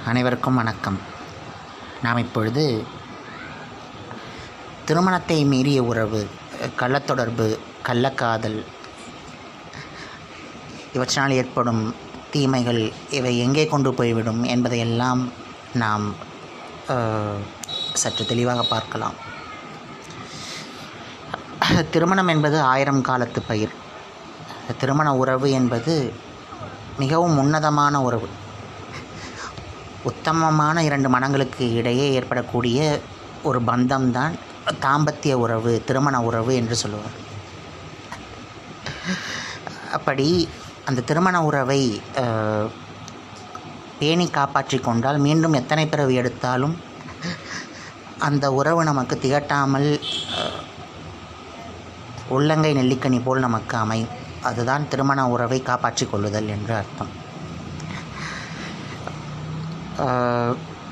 அனைவருக்கும் வணக்கம் நாம் இப்பொழுது திருமணத்தை மீறிய உறவு கள்ளத்தொடர்பு கள்ளக்காதல் இவற்றினால் ஏற்படும் தீமைகள் இவை எங்கே கொண்டு போய்விடும் என்பதையெல்லாம் நாம் அஹ், சற்று தெளிவாக பார்க்கலாம் திருமணம் என்பது ஆயிரம் காலத்து பயிர் திருமண உறவு என்பது மிகவும் உன்னதமான உறவு உத்தமமான இரண்டு மனங்களுக்கு இடையே ஏற்படக்கூடிய ஒரு பந்தம்தான் தாம்பத்திய உறவு திருமண உறவு என்று சொல்லுவார் அப்படி அந்த திருமண உறவை அஹ், பேணி காப்பாற்றி கொண்டால் மீண்டும் எத்தனை பிறவி எடுத்தாலும் அந்த உறவு நமக்கு திகட்டாமல் அஹ், உள்ளங்கை நெல்லிக்கனி போல் நமக்கு அமையும் அதுதான் திருமண உறவை காப்பாற்றிக் கொள்ளுதல் என்று அர்த்தம் ஆஹ்,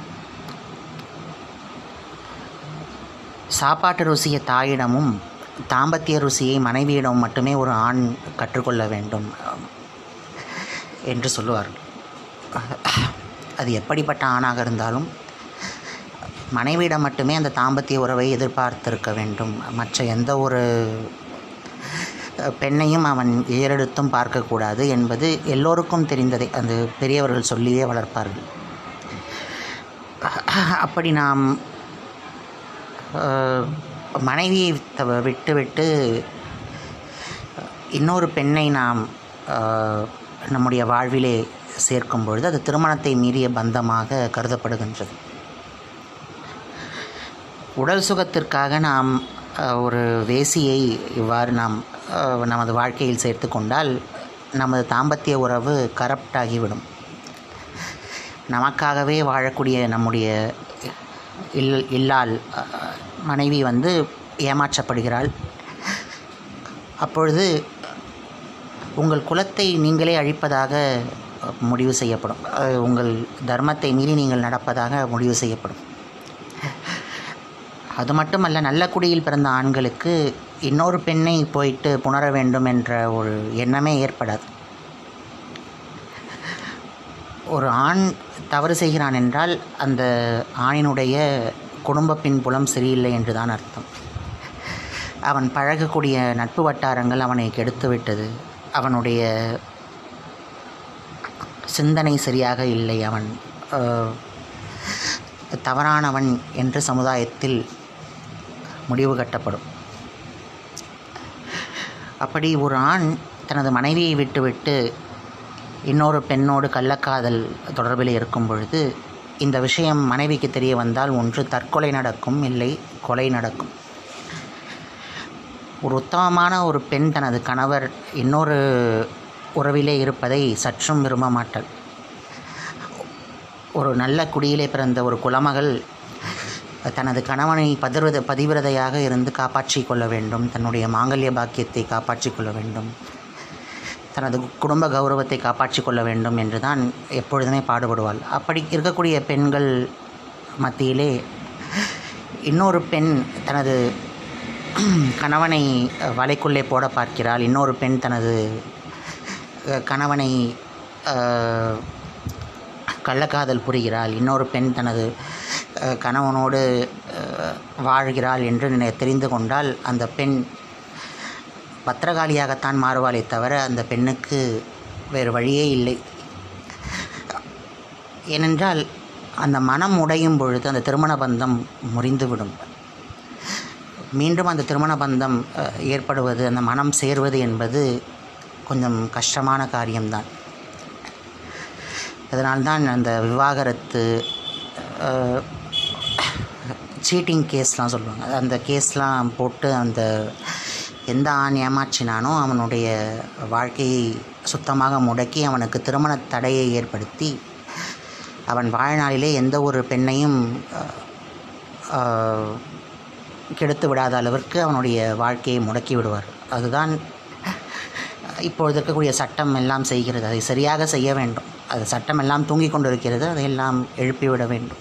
சாப்பாட்டு ருசியை தாயிடமும் தாம்பத்திய ருசியை மனைவியிடம் மட்டுமே ஒரு ஆண் கற்றுக்கொள்ள வேண்டும் என்று சொல்லுவார்கள் அது எப்படிப்பட்ட ஆணாக இருந்தாலும் மனைவியிடம் மட்டுமே அந்த தாம்பத்திய உறவை எதிர்பார்த்திருக்க வேண்டும் மற்ற எந்த ஒரு பெண்ணையும் அவன் ஏறெடுத்தும் பார்க்கக்கூடாது என்பது எல்லோருக்கும் தெரிந்ததை அந்த பெரியவர்கள் சொல்லியே வளர்ப்பார்கள் அப்படி நாம் அஹ், மனைவியை தவ- விட்டுவிட்டு இன்னொரு பெண்ணை நாம் அஹ், நம்முடைய வாழ்விலே சேர்க்கும் பொழுது அது திருமணத்தை மீறிய பந்தமாக கருதப்படுகின்றது உடல் சுகத்திற்காக நாம் அஹ், ஒரு வேசியை இவ்வாறு நாம் அஹ், நமது வாழ்க்கையில் சேர்த்து கொண்டால் நமது தாம்பத்திய உறவு கரப்ட் ஆகிவிடும் நமக்காகவே வாழக்கூடிய நம்முடைய இல் இல்லால் அஹ், மனைவி வந்து ஏமாற்றப்படுகிறாள் அப்பொழுது உங்கள் குலத்தை நீங்களே அழிப்பதாக அஹ், முடிவு செய்யப்படும் அஹ், உங்கள் தர்மத்தை மீறி நீங்கள் நடப்பதாக முடிவு செய்யப்படும் அது மட்டுமல்ல நல்ல குடியில் பிறந்த ஆண்களுக்கு இன்னொரு பெண்ணை போயிட்டு புணர வேண்டும் என்ற ஒரு எண்ணமே ஏற்படாது ஒரு ஆண் தவறு செய்கிறான் என்றால் அந்த ஆணினுடைய குடும்ப பின்புலம் சரியில்லை என்று தான் அர்த்தம் அவன் பழகக்கூடிய நட்பு வட்டாரங்கள் அவனை கெடுத்து விட்டது அவனுடைய சிந்தனை சரியாக இல்லை அவன் அஹ், தவறானவன் என்று சமுதாயத்தில் முடிவு கட்டப்படும் அப்படி ஒரு ஆண் தனது மனைவியை விட்டுவிட்டு இன்னொரு பெண்ணோடு கள்ளக்காதல் தொடர்பில் இருக்கும் பொழுது இந்த விஷயம் மனைவிக்கு தெரிய வந்தால் ஒன்று தற்கொலை நடக்கும் இல்லை கொலை நடக்கும் ஒரு உத்தமமான ஒரு பெண் தனது கணவர் இன்னொரு உறவிலே இருப்பதை சற்றும் விரும்ப மாட்டாள் ஒரு நல்ல குடியிலே பிறந்த ஒரு குலமகள் தனது கணவனை பதிவிரத பதிவிரதையாக இருந்து காப்பாற்றிக் கொள்ள வேண்டும் தன்னுடைய மாங்கல்ய பாக்கியத்தை காப்பாற்றிக் கொள்ள வேண்டும் தனது குடும்ப கௌரவத்தை காப்பாற்றிக் கொள்ள வேண்டும் என்று தான் எப்பொழுதுமே பாடுபடுவாள் அப்படி இருக்கக்கூடிய பெண்கள் மத்தியிலே இன்னொரு பெண் தனது கணவனை வலைக்குள்ளே போட பார்க்கிறாள் இன்னொரு பெண் தனது அஹ், கணவனை அஹ், கள்ளக்காதல் புரிகிறாள் இன்னொரு பெண் தனது அஹ், கணவனோடு அஹ், வாழ்கிறாள் என்று நினை- தெரிந்து கொண்டால் அந்த பெண் பத்திரகாளியாகத்தான் மாறுவாளே தவிர அந்த பெண்ணுக்கு வேறு வழியே இல்லை ஏனென்றால் அந்த மனம் உடையும் பொழுது அந்த திருமண பந்தம் முறிந்துவிடும் மீண்டும் அந்த திருமண பந்தம் அஹ், ஏற்படுவது அந்த மனம் சேர்வது என்பது கொஞ்சம் கஷ்டமான காரியம்தான் அதனால்தான் அந்த விவாகரத்து சீட்டிங் கேஸ்லாம் சொல்லுவாங்க அந்த கேஸ்லாம் போட்டு அந்த எந்த ஆண் ஏமாற்றினானோ அவனுடைய வாழ்க்கையை சுத்தமாக முடக்கி அவனுக்கு திருமண தடையை ஏற்படுத்தி அவன் வாழ்நாளிலே எந்த ஒரு பெண்ணையும் அஹ், அஹ், கெடுத்து விடாத அளவிற்கு அவனுடைய வாழ்க்கையை முடக்கி விடுவார் அதுதான் இப்பொழுது இருக்கக்கூடிய சட்டம் எல்லாம் செய்கிறது அதை சரியாக செய்ய வேண்டும் அது சட்டம் எல்லாம் தூங்கிக் கொண்டிருக்கிறது அதையெல்லாம் எழுப்பிவிட வேண்டும்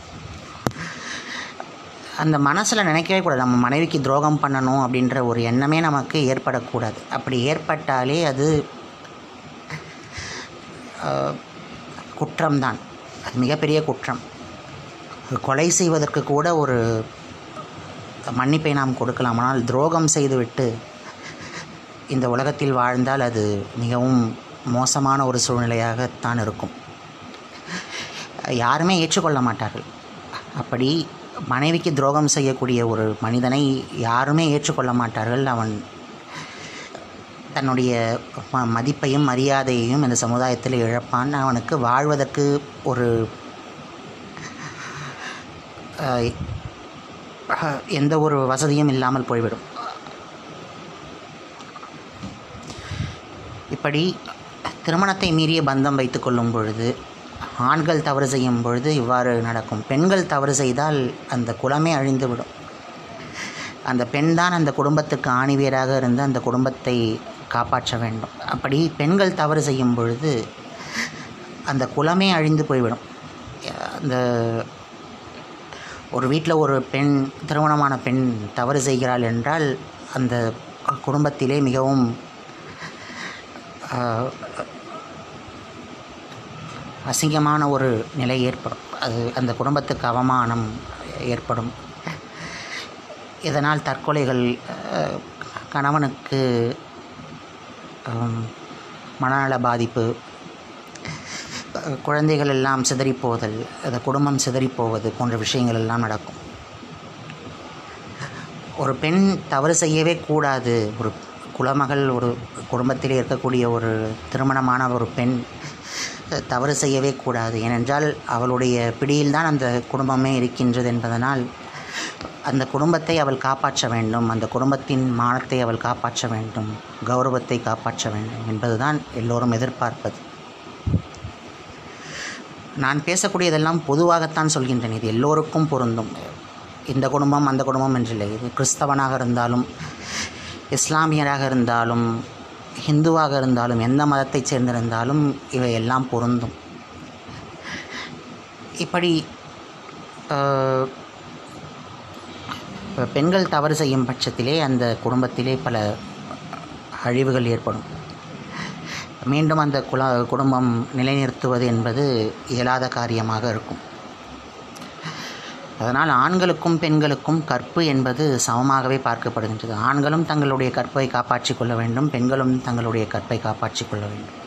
அந்த மனசில் நினைக்கவே கூடாது நம்ம மனைவிக்கு துரோகம் பண்ணணும் அப்படின்ற ஒரு எண்ணமே நமக்கு ஏற்படக்கூடாது அப்படி ஏற்பட்டாலே அது அஹ், குற்றம்தான் அது மிகப்பெரிய குற்றம் கொலை செய்வதற்கு கூட ஒரு மன்னிப்பை நாம் கொடுக்கலாம் ஆனால் துரோகம் செய்துவிட்டு இந்த உலகத்தில் வாழ்ந்தால் அது மிகவும் மோசமான ஒரு சூழ்நிலையாகத்தான் இருக்கும் யாருமே ஏற்றுக்கொள்ள மாட்டார்கள் அப்படி மனைவிக்கு துரோகம் செய்யக்கூடிய ஒரு மனிதனை யாருமே ஏற்றுக்கொள்ள மாட்டார்கள் அவன் தன்னுடைய ம- மதிப்பையும் மரியாதையையும் இந்த சமுதாயத்தில் இழப்பான் அவனுக்கு வாழ்வதற்கு ஒரு அஹ், அஹ், எந்த ஒரு வசதியும் இல்லாமல் போய்விடும் இப்படி திருமணத்தை மீறிய பந்தம் வைத்துக் கொள்ளும் பொழுது ஆண்கள் தவறு செய்யும் பொழுது இவ்வாறு நடக்கும் பெண்கள் தவறு செய்தால் அந்த குலமே அழிந்துவிடும் அந்த பெண் தான் அந்த குடும்பத்துக்கு ஆணிவேராக இருந்து அந்த குடும்பத்தை காப்பாற்ற வேண்டும் அப்படி பெண்கள் தவறு செய்யும் பொழுது அந்த குலமே அழிந்து போய்விடும் அந்த ஒரு வீட்டில் ஒரு பெண் திருமணமான பெண் தவறு செய்கிறாள் என்றால் அந்த குடும்பத்திலே மிகவும் ஆஹ், அசிங்கமான ஒரு நிலை ஏற்படும் அது அந்த குடும்பத்துக்கு அவமானம் ஏற்படும் இதனால் தற்கொலைகள் ஆஹ், கணவனுக்கு ஆம், மனநல பாதிப்பு அஹ், குழந்தைகள் எல்லாம் சிதறிப்போதல் அந்த குடும்பம் சிதறிப்போவது போன்ற விஷயங்கள் எல்லாம் நடக்கும் ஒரு பெண் தவறு செய்யவே கூடாது ஒரு குலமகள் ஒரு குடும்பத்திலே இருக்கக்கூடிய ஒரு திருமணமான ஒரு பெண் அஹ், தவறு செய்யவே கூடாது ஏனென்றால் அவளுடைய பிடியில்தான் அந்த குடும்பமே இருக்கின்றது என்பதனால் அந்த குடும்பத்தை அவள் காப்பாற்ற வேண்டும் அந்த குடும்பத்தின் மானத்தை அவள் காப்பாற்ற வேண்டும் கௌரவத்தை காப்பாற்ற வேண்டும் என்பதுதான் எல்லோரும் எதிர்பார்ப்பது நான் பேசக்கூடியதெல்லாம் பொதுவாகத்தான் சொல்கின்றேன் இது எல்லோருக்கும் பொருந்தும் இந்த குடும்பம் அந்த குடும்பம் என்றில்லை இது கிறிஸ்தவனாக இருந்தாலும் இஸ்லாமியராக இருந்தாலும் ஹிந்துவாக இருந்தாலும் எந்த மதத்தைச் சேர்ந்திருந்தாலும் இவை எல்லாம் பொருந்தும் இப்படி ஆஹ், பெண்கள் தவறு செய்யும் பட்சத்திலே அந்த குடும்பத்திலே பல அழிவுகள் ஏற்படும் மீண்டும் அந்த குல குடும்பம் நிலைநிறுத்துவது என்பது இயலாத காரியமாக இருக்கும் அதனால் ஆண்களுக்கும் பெண்களுக்கும் கற்பு என்பது சமமாகவே பார்க்கப்படுகின்றது ஆண்களும் தங்களுடைய கற்பை காப்பாற்றிக் கொள்ள வேண்டும் பெண்களும் தங்களுடைய கற்பை காப்பாற்றிக் கொள்ள வேண்டும்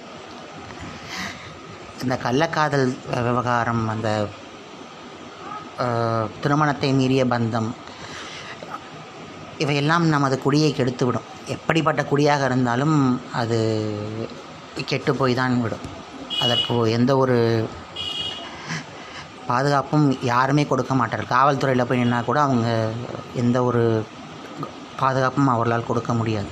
இந்த கள்ளக்காதல் விவகாரம் அந்த அஹ், திருமணத்தை மீறிய பந்தம் இவையெல்லாம் நமது குடியை கெடுத்துவிடும் எப்படிப்பட்ட குடியாக இருந்தாலும் அது கெட்டு போய் தான் விடும் அதற்கு எந்த ஒரு பாதுகாப்பும் யாருமே கொடுக்க மாட்டார்கள் காவல்துறையில் போய் நின்னா கூட அவங்க எந்த ஒரு பாதுகாப்பும் அவர்களால் கொடுக்க முடியாது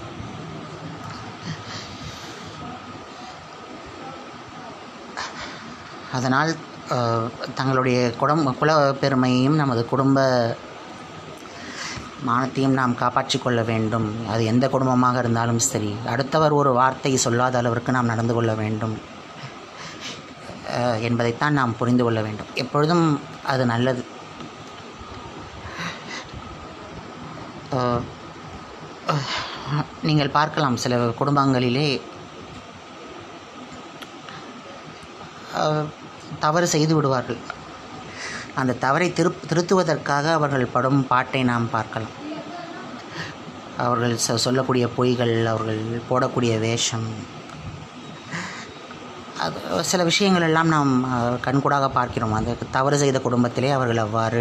அதனால் அஹ், தங்களுடைய குடும்ப குல பெருமையையும் நமது குடும்ப மானத்தையும் நாம் காப்பாற்றிக் கொள்ள வேண்டும் அது எந்த குடும்பமாக இருந்தாலும் சரி அடுத்தவர் ஒரு வார்த்தை சொல்லாத அளவிற்கு நாம் நடந்து கொள்ள வேண்டும் அஹ், என்பதைத்தான் நாம் புரிந்து கொள்ள வேண்டும் எப்பொழுதும் அது நல்லது அஹ், அஹ், நீங்கள் பார்க்கலாம் சில குடும்பங்களிலே அஹ், தவறு செய்து விடுவார்கள் அந்த தவறை திரு திருத்துவதற்காக அவர்கள் படும் பாட்டை நாம் பார்க்கலாம் அவர்கள் சொ- சொல்லக்கூடிய பொய்கள் அவர்கள் போடக்கூடிய வேஷம் அது சில விஷயங்கள் எல்லாம் நாம் அஹ், கண்கூடாக பார்க்கிறோம் அந்த தவறு செய்த குடும்பத்திலே அவர்கள் அவ்வாறு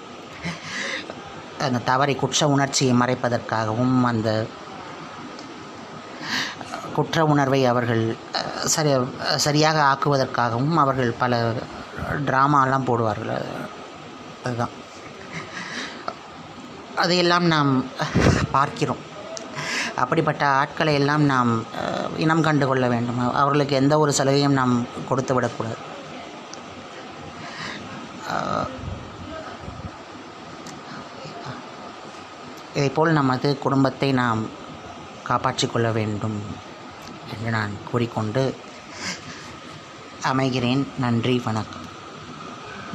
அந்த தவறை குற்ற உணர்ச்சியை மறைப்பதற்காகவும் அந்த குற்ற உணர்வை அவர்கள் அஹ், சரி சரியாக ஆக்குவதற்காகவும் அவர்கள் பல ட்ராமாலாம் போடுவார்கள் அதுதான் அதையெல்லாம் நாம் பார்க்கிறோம் அப்படிப்பட்ட ஆட்களை எல்லாம் நாம் அஹ், இனம் கண்டு கொள்ள வேண்டும் அவர்களுக்கு எந்த ஒரு சலுகையும் நாம் கொடுத்து விடக்கூடாது அஹ், இதைப்போல் நமது குடும்பத்தை நாம் காப்பாற்றிக் கொள்ள வேண்டும் என்று நான் கூறிக்கொண்டு அமைகிறேன் நன்றி வணக்கம்